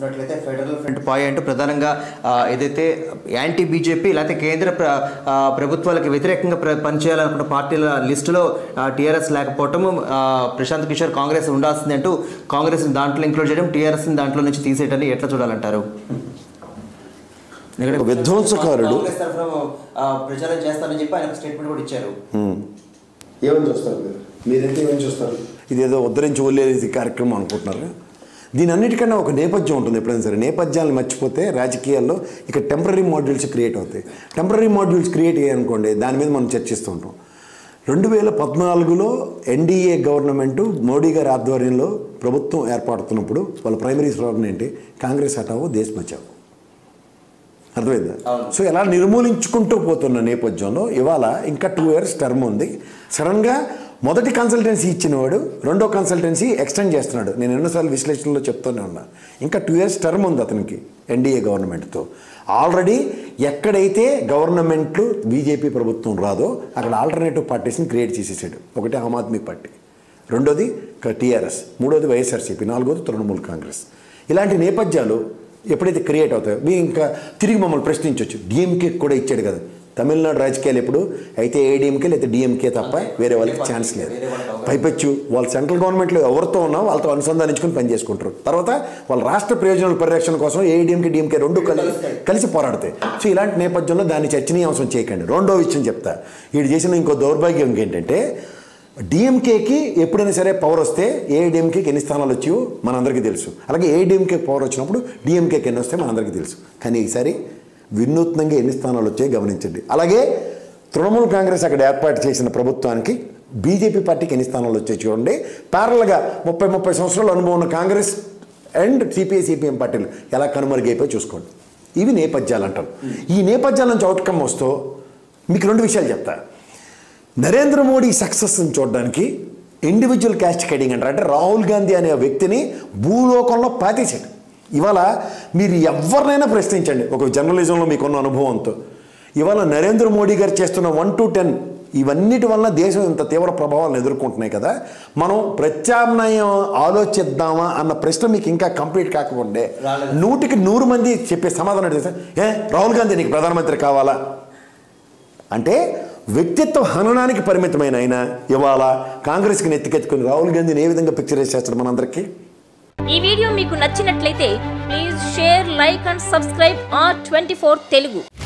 చూసుకున్నట్లయితే federal front point ప్రధానంగా ఆ, ఏదైతే యాంటీ బీజేపీ లేకపోతే కేంద్ర ప్ర ఆ, ప్రభుత్వాలకు వ్యతిరేకంగా ప్ర పనిచేయాలనుకున్న పార్టీల లిస్టులో టీఆర్ఎస్ లేకపోవటం ఆ, ప్రశాంత్ కిషోర్ కాంగ్రెస్ ఉండాల్సింది అంటూ కాంగ్రెస్ దాంట్లో ఇంక్లూడ్ చేయడం టీఆర్ఎస్ దాంట్లో నుంచి తీసేయటాన్ని ఎట్లా చూడాలంటారు ఎందుకంటే ఒక విధ్వంసకారుడు. కాంగ్రెస్ తరఫున ఆ, ప్రచారం చేస్తానని చెప్పి ఆయన స్టేట్మెంట్ కూడా ఇచ్చారు ఏమని చూస్తారు మీరు మీరైతే ఏమని చూస్తారు ఇదేదో ఉద్ధరించి వదిలేది కార్యక్రమం అనుకుంటున్నారు దీని అన్నిటికన్నా ఒక నేపథ్యం ఉంటుంది ఎప్పుడైనా సరే నేపథ్యాలను మర్చిపోతే రాజకీయాల్లో ఇక టెంపరీ మాడ్యూల్స్ క్రియేట్ అవుతాయి టెంపరీ మాడ్యూల్స్ క్రియేట్ అయ్యాయనుకోండి దాని మీద మనం చర్చిస్తూ ఉంటాం రెండు వేల పద్నాలుగులో ఎన్డీఏ గవర్నమెంట్ మోడీ గారి ఆధ్వర్యంలో ప్రభుత్వం ఏర్పడుతున్నప్పుడు వాళ్ళ ప్రైమరీ స్లోగన్ ఏంటి కాంగ్రెస్ హటావో దేశ్ బచావో అర్థమైందా సో ఇలా నిర్మూలించుకుంటూ పోతున్న నేపథ్యంలో ఇవాళ ఇంకా టూ ఇయర్స్ టర్మ్ ఉంది సడన్గా మొదటి కన్సల్టెన్సీ ఇచ్చినవాడు రెండో కన్సల్టెన్సీ ఎక్స్టెండ్ చేస్తున్నాడు నేను ఎన్నోసార్లు విశ్లేషణలో చెప్తూనే ఉన్నా ఇంకా టూ ఇయర్స్ టర్మ్ ఉంది అతనికి ఎన్డీఏ గవర్నమెంట్తో ఆల్రెడీ ఎక్కడైతే గవర్నమెంట్లు బీజేపీ ప్రభుత్వం రాదో అక్కడ ఆల్టర్నేటివ్ పార్టీస్ని క్రియేట్ చేసేసాడు ఒకటి ఆమ్ ఆద్మీ పార్టీ రెండోది టీఆర్ఎస్ మూడోది వైఎస్ఆర్సీపీ నాలుగోది తృణమూల్ కాంగ్రెస్ ఇలాంటి నేపథ్యాలు ఎప్పుడైతే క్రియేట్ అవుతాయో మీరు ఇంకా తిరిగి మమ్మల్ని ప్రశ్నించవచ్చు డిఎంకే కూడా ఇచ్చాడు కదా తమిళనాడు రాజకీయాలు ఎప్పుడు అయితే ఏడీఎంకే లేదా డిఎంకే తప్ప వేరే వాళ్ళకి ఛాన్స్ లేదు పైపెచ్చు వాళ్ళు సెంట్రల్ గవర్నమెంట్లో ఎవరితో ఉన్నా వాళ్ళతో అనుసంధానించుకుని పనిచేసుకుంటారు తర్వాత వాళ్ళ రాష్ట్ర ప్రయోజనాల పరిరక్షణ కోసం ఏడీఎంకే డిఎంకే రెండు కలిసి కలిసి పోరాడతాయి సో ఇలాంటి నేపథ్యంలో దాన్ని చర్చనీయాంశం చేయకండి రెండో విషయం చెప్తా వీడు చేసిన ఇంకో దౌర్భాగ్యం ఏంటంటే డిఎంకేకి ఎప్పుడైనా సరే పవర్ వస్తే ఏఐడిఎంకేకి ఎన్ని స్థానాలు వచ్చాయో మనందరికీ తెలుసు అలాగే ఏఐడిఎంకే పవర్ వచ్చినప్పుడు డిఎంకేకి ఎన్ని వస్తాయో మనందరికీ తెలుసు కానీ ఈసారి వినూత్నంగా ఎన్ని స్థానాలు వచ్చాయో గమనించండి అలాగే తృణమూల్ కాంగ్రెస్ అక్కడ ఏర్పాటు చేసిన ప్రభుత్వానికి బీజేపీ పార్టీకి ఎన్ని స్థానాలు వచ్చాయి చూడండి ప్యారల్గా ముప్పై ముప్పై సంవత్సరాల అనుభవం ఉన్న కాంగ్రెస్ అండ్ సిపిఐ సిపిఎం పార్టీలు ఎలా కనుమరుగైపోయి చూసుకోండి ఇవి నేపథ్యాలు అంటారు ఈ నేపథ్యాల నుంచి అవుట్కమ్ వస్తూ మీకు రెండు విషయాలు చెప్తా నరేంద్ర మోడీ సక్సెస్ని చూడడానికి ఇండివిజువల్ క్యాస్ట్ కటింగ్ అంటారు అంటే రాహుల్ గాంధీ అనే వ్యక్తిని భూలోకంలో పాతేశాడు ఇవాళ మీరు ఎవరినైనా ప్రశ్నించండి ఒక జర్నలిజంలో మీకున్న అనుభవంతో ఇవాళ నరేంద్ర మోడీ గారు చేస్తున్న వన్ టు టెన్ ఇవన్నిటి వలన దేశం ఇంత తీవ్ర ప్రభావాలను ఎదుర్కొంటున్నాయి కదా మనం ప్రత్యామ్నాయం ఆలోచిద్దామా అన్న ప్రశ్న మీకు ఇంకా కంప్లీట్ కాకపోతే నూటికి నూరు మంది చెప్పే సమాధానం ఏంటి తెలుసా? ఏ రాహుల్ గాంధీ నీకు ప్రధానమంత్రి కావాలా అంటే వ్యక్తిత్వ హననానికి పరిమితమైన ఆయన ఇవాళ కాంగ్రెస్కి నెత్తికెత్తుకుని రాహుల్ గాంధీని ఏ విధంగా పిక్చరైజ్ చేస్తాడు మనందరికీ ఈ వీడియో మీకు నచ్చినట్లయితే please share like and subscribe R twenty Telugu